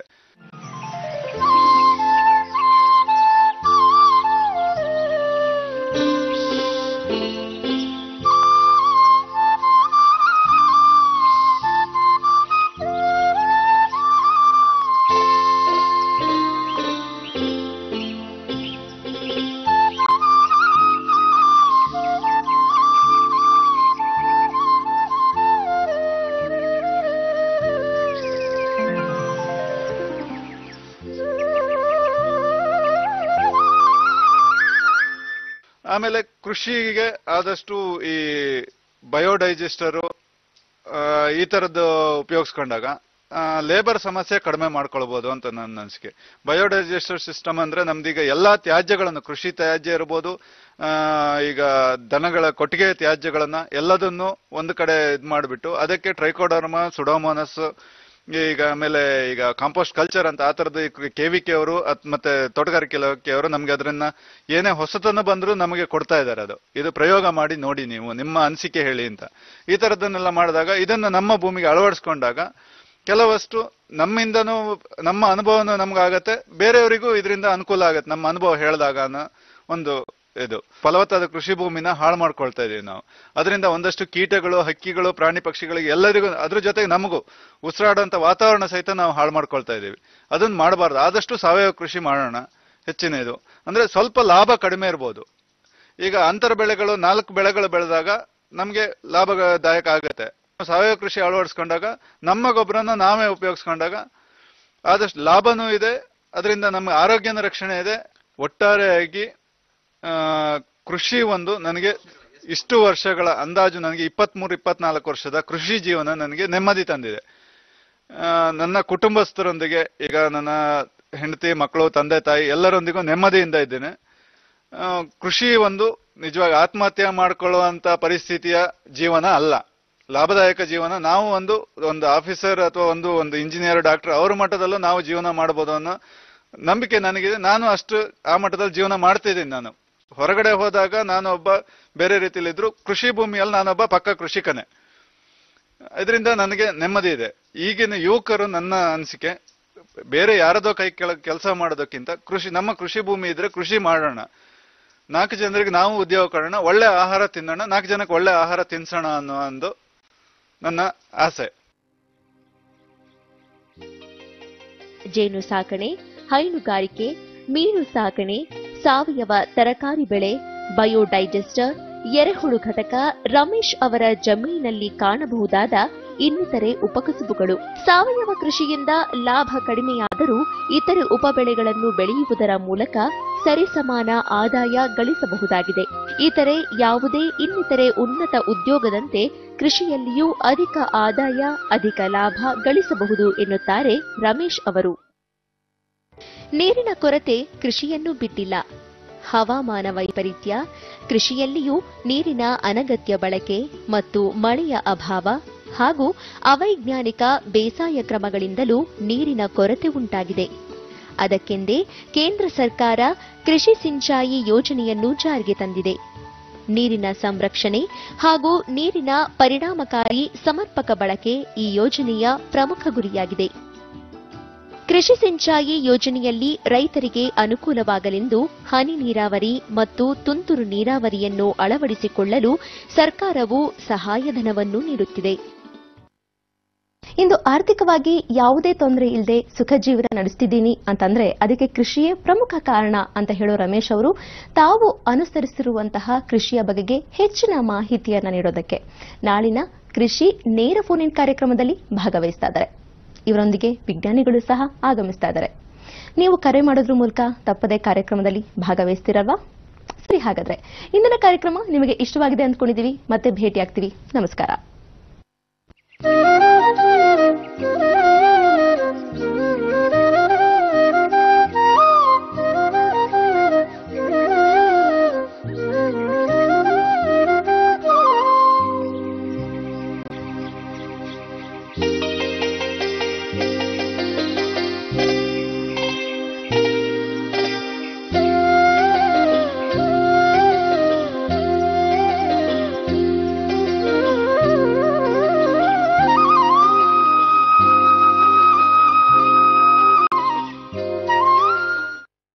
Speaker 3: ಆಮೇಲೆ ಕೃಷಿಗೆ ಆದಷ್ಟು ಈ ಬಯೋಡೈಜೆಸ್ಟರು ಈ ತರದ್ದು ಉಪಯೋಗಿಸ್ಕೊಂಡಾಗ ಲೇಬರ್ ಸಮಸ್ಯೆ ಕಡಿಮೆ ಮಾಡ್ಕೊಳ್ಬಹುದು ಅಂತ ನನ್ನ ಅನಿಸಿಕೆ ಬಯೋಡೈಜೆಸ್ಟರ್ ಸಿಸ್ಟಮ್ ಅಂದ್ರೆ ನಮ್ದೀಗ ಎಲ್ಲಾ ತ್ಯಾಜ್ಯಗಳನ್ನು ಕೃಷಿ ತ್ಯಾಜ್ಯ ಇರ್ಬೋದು ಆ, ಈಗ ದನಗಳ ಕೊಟ್ಟಿಗೆ ತ್ಯಾಜ್ಯಗಳನ್ನ ಎಲ್ಲದನ್ನು ಒಂದು ಕಡೆ ಇದ್ ಮಾಡಿಬಿಟ್ಟು ಅದಕ್ಕೆ ಟ್ರೈಕೋಡರ್ಮ ಸುಡೋಮೋನಸ್ ಈಗ ಆಮೇಲೆ ಈಗ ಕಾಂಪೋಸ್ಟ್ ಕಲ್ಚರ್ ಅಂತ ಆ ತರದ ಕೆ ವಿ ಕೆ ಅವರು ಅತ್- ಮತ್ತೆ ತೋಟಗಾರಿಕೆ ಇಲಾಖೆ ಅವರು ನಮ್ಗೆ ಅದನ್ನ ಏನೇ ಹೊಸತನ ಬಂದ್ರು ನಮಗೆ ಕೊಡ್ತಾ ಇದ್ದಾರೆ ಅದು ಇದು ಪ್ರಯೋಗ ಮಾಡಿ ನೋಡಿ ನೀವು ನಿಮ್ಮ ಅನಿಸಿಕೆ ಹೇಳಿ ಅಂತ ಈ ತರದನ್ನೆಲ್ಲ ಮಾಡಿದಾಗ ಇದನ್ನ ನಮ್ಮ ಭೂಮಿಗೆ ಅಳವಡಿಸ್ಕೊಂಡಾಗ ಕೆಲವಷ್ಟು ನಮ್ಮಿಂದನೂ ನಮ್ಮ ಅನುಭವನೂ ನಮ್ಗಾಗತ್ತೆ ಬೇರೆಯವರಿಗೂ ಇದರಿಂದ ಅನುಕೂಲ ಆಗತ್ತೆ ನಮ್ಮ ಅನುಭವ ಹೇಳಿದಾಗ ಅನ್ನೋ ಒಂದು ಇದು ಫಲವತ್ತಾದ ಕೃಷಿ ಭೂಮಿನ ಹಾಳು ಮಾಡ್ಕೊಳ್ತಾ ಇದೀವಿ ನಾವು ಅದರಿಂದ ಒಂದಷ್ಟು ಕೀಟಗಳು ಹಕ್ಕಿಗಳು ಪ್ರಾಣಿ ಪಕ್ಷಿಗಳಿಗೆ ಎಲ್ಲರಿಗೂ ಅದ್ರ ಜೊತೆಗೆ ನಮಗೂ ಉಸಿರಾಡುವಂತ ವಾತಾವರಣ ಸಹಿತ ನಾವು ಹಾಳು ಮಾಡ್ಕೊಳ್ತಾ ಇದೀವಿ ಅದನ್ನ ಮಾಡಬಾರ್ದು ಆದಷ್ಟು ಸಾವಯವ ಕೃಷಿ ಮಾಡೋಣ ಹೆಚ್ಚಿನ ಇದು ಅಂದ್ರೆ ಸ್ವಲ್ಪ ಲಾಭ ಕಡಿಮೆ ಇರ್ಬೋದು ಈಗ ಅಂತರ ಬೆಳೆಗಳು ನಾಲ್ಕು ಬೆಳೆಗಳು ಬೆಳೆದಾಗ ನಮ್ಗೆ ಲಾಭದಾಯಕ ಆಗತ್ತೆ ಸಾವಯವ ಕೃಷಿ ಅಳವಡಿಸ್ಕೊಂಡಾಗ ನಮ್ಮ ಗೊಬ್ಬರನ ನಾವೇ ಉಪಯೋಗಿಸ್ಕೊಂಡಾಗ ಆದಷ್ಟು ಲಾಭನೂ ಇದೆ ಅದರಿಂದ ನಮ್ಮ ಆರೋಗ್ಯನ ರಕ್ಷಣೆ ಇದೆ ಒಟ್ಟಾರೆಯಾಗಿ ಆ, ಕೃಷಿ ಒಂದು ನನಗೆ ಇಷ್ಟು ವರ್ಷಗಳ ಅಂದಾಜು ನನಗೆ ಇಪ್ಪತ್ಮೂರು ಇಪ್ಪತ್ನಾಲ್ಕು ವರ್ಷದ ಕೃಷಿ ಜೀವನ ನನಗೆ ನೆಮ್ಮದಿ ತಂದಿದೆ ಆ, ನನ್ನ ಕುಟುಂಬಸ್ಥರೊಂದಿಗೆ ಈಗ ನನ್ನ ಹೆಂಡತಿ ಮಕ್ಕಳು ತಂದೆ ತಾಯಿ ಎಲ್ಲರೊಂದಿಗೂ ನೆಮ್ಮದಿಯಿಂದ ಇದ್ದೇನೆ ಆ, ಕೃಷಿ ಒಂದು ನಿಜವಾಗಿ ಆತ್ಮಹತ್ಯೆ ಮಾಡ್ಕೊಳ್ಳುವಂತ ಪರಿಸ್ಥಿತಿಯ ಜೀವನ ಅಲ್ಲ ಲಾಭದಾಯಕ ಜೀವನ ನಾವು ಒಂದು ಒಂದು ಆಫೀಸರ್ ಅಥವಾ ಒಂದು ಒಂದು ಇಂಜಿನಿಯರ್ ಡಾಕ್ಟರ್ ಅವ್ರ ಮಟ್ಟದಲ್ಲೂ ನಾವು ಜೀವನ ಮಾಡಬಹುದು ಅನ್ನೋ ನಂಬಿಕೆ ನನಗಿದೆ ನಾನು ಅಷ್ಟು ಆ ಮಟ್ಟದಲ್ಲಿ ಜೀವನ ಮಾಡ್ತಿದ್ದೀನಿ ನಾನು ಹೊರಗಡೆ ಹೋದಾಗ ನಾನು ಒಬ್ಬ ಬೇರೆ ರೀತಿಯಲ್ಲಿ ಇದ್ರು ಕೃಷಿ ಭೂಮಿಯಲ್ಲಿ ನಾನೊಬ್ಬ ಪಕ್ಕ ಕೃಷಿಕನೇ ಇದರಿಂದ ನನಗೆ ನೆಮ್ಮದಿ ಇದೆ ಈಗಿನ ಯುವಕರು ನನ್ನ ಅನಿಸಿಕೆ ಬೇರೆ ಯಾರದೋ ಕೈ ಕೆಳಗೆ ಕೆಲಸ ಮಾಡೋದಕ್ಕಿಂತ ಕೃಷಿ ನಮ್ಮ ಕೃಷಿ ಭೂಮಿ ಇದ್ರೆ ಕೃಷಿ ಮಾಡೋಣ ನಾಲ್ಕು ಜನರಿಗೆ ನಾವು ಉದ್ಯೋಗ ಕೊಡೋಣ ಒಳ್ಳೆ ಆಹಾರ ತಿನ್ನೋಣ ನಾಲ್ಕು ಜನಕ್ಕೆ ಒಳ್ಳೆ ಆಹಾರ ತಿನ್ಸೋಣ ಅನ್ನೋ ಒಂದು ನನ್ನ ಆಸೆ
Speaker 2: ಜೇನು ಸಾಕಣೆ ಹೈನುಗಾರಿಕೆ ಮೀನು ಸಾಕಣೆ ಸಾವಯವ ತರಕಾರಿ ಬೆಳೆ ಬಯೋಡೈಜೆಸ್ಟರ್ ಎರೆಹುಳು ಘಟಕ ರಮೇಶ್ ಅವರ ಜಮೀನಿನಲ್ಲಿ ಕಾಣಬಹುದಾದ ಇನ್ನಿತರೆ ಉಪಕಸುಬುಗಳು ಸಾವಯವ ಕೃಷಿಯಿಂದ ಲಾಭ ಕಡಿಮೆಯಾದರೂ ಇತರೆ ಉಪಬೆಳೆಗಳನ್ನು ಬೆಳೆಯುವುದರ ಮೂಲಕ ಸರಿಸಮಾನ ಆದಾಯ ಗಳಿಸಬಹುದಾಗಿದೆ ಇತರೆ ಯಾವುದೇ ಇನ್ನಿತರೆ ಉನ್ನತ ಉದ್ಯೋಗದಂತೆ ಕೃಷಿಯಲ್ಲಿಯೂ ಅಧಿಕ ಆದಾಯ ಅಧಿಕ ಲಾಭ ಗಳಿಸಬಹುದು ಎನ್ನುತ್ತಾರೆ ರಮೇಶ್ ಅವರು ನೀರಿನ ಕೊರತೆ ಕೃಷಿಯನ್ನು ಬಿಟ್ಟಿಲ್ಲ ಹವಾಮಾನ ವೈಪರೀತ್ಯ ಕೃಷಿಯಲ್ಲಿಯೂ ನೀರಿನ ಅನಗತ್ಯ ಬಳಕೆ ಮತ್ತು ಮಳೆಯ ಅಭಾವ ಹಾಗೂ ಅವೈಜ್ಞಾನಿಕ ಬೇಸಾಯ ಕ್ರಮಗಳಿಂದಲೂ ನೀರಿನ ಕೊರತೆ ಉಂಟಾಗಿದೆ ಅದಕ್ಕೆಂದೇ ಕೇಂದ್ರ ಸರ್ಕಾರ ಕೃಷಿ ಸಿಂಚಾಯಿ ಯೋಜನೆಯನ್ನು ಜಾರಿಗೆ ತಂದಿದೆ ನೀರಿನ ಸಂರಕ್ಷಣೆ ಹಾಗೂ ನೀರಿನ ಪರಿಣಾಮಕಾರಿ ಸಮರ್ಪಕ ಬಳಕೆ ಈ ಯೋಜನೆಯ ಪ್ರಮುಖ ಗುರಿಯಾಗಿದೆ ಕೃಷಿ ಸಿಂಚಾಯಿ ಯೋಜನೆಯಲ್ಲಿ ರೈತರಿಗೆ ಅನುಕೂಲವಾಗಲೆಂದು ಹನಿ ನೀರಾವರಿ ಮತ್ತು ತುಂತುರು ನೀರಾವರಿಯನ್ನು ಅಳವಡಿಸಿಕೊಳ್ಳಲು ಸರ್ಕಾರವು ಸಹಾಯಧನವನ್ನು ನೀಡುತ್ತಿದೆ
Speaker 1: ಇಂದು ಆರ್ಥಿಕವಾಗಿ ಯಾವುದೇ ತೊಂದರೆ ಇಲ್ಲದೆ ಸುಖ ಜೀವನ ನಡೆಸ್ತಿದ್ದೀನಿ ಅಂತಂದ್ರೆ ಅದಕ್ಕೆ ಕೃಷಿಯೇ ಪ್ರಮುಖ ಕಾರಣ ಅಂತ ಹೇಳೋ ರಮೇಶ್ ಅವರು ತಾವು ಅನುಸರಿಸಿರುವಂತಹ ಕೃಷಿಯ ಬಗೆಗೆ ಹೆಚ್ಚಿನ ಮಾಹಿತಿಯನ್ನ ನೀಡೋದಕ್ಕೆ ನಾಳಿನ ಕೃಷಿ ನೇರ ಫೋನ್ ಇನ್ ಕಾರ್ಯಕ್ರಮದಲ್ಲಿ ಭಾಗವಹಿಸ್ತಾ ಇದ್ದಾರೆ ಇವರೊಂದಿಗೆ ವಿಜ್ಞಾನಿಗಳು ಸಹ ಆಗಮಿಸ್ತಾ ಇದ್ದಾರೆ ನೀವು ಕರೆ ಮಾಡೋದ್ರ ಮೂಲಕ ತಪ್ಪದೇ ಕಾರ್ಯಕ್ರಮದಲ್ಲಿ ಭಾಗವಹಿಸ್ತಿರಲ್ವಾ ಸರಿ ಹಾಗಾದ್ರೆ ಇಂದಿನ ಕಾರ್ಯಕ್ರಮ ನಿಮಗೆ ಇಷ್ಟವಾಗಿದೆ ಅಂದ್ಕೊಂಡಿದೀವಿ ಮತ್ತೆ ಭೇಟಿ ಆಗ್ತೀವಿ ನಮಸ್ಕಾರ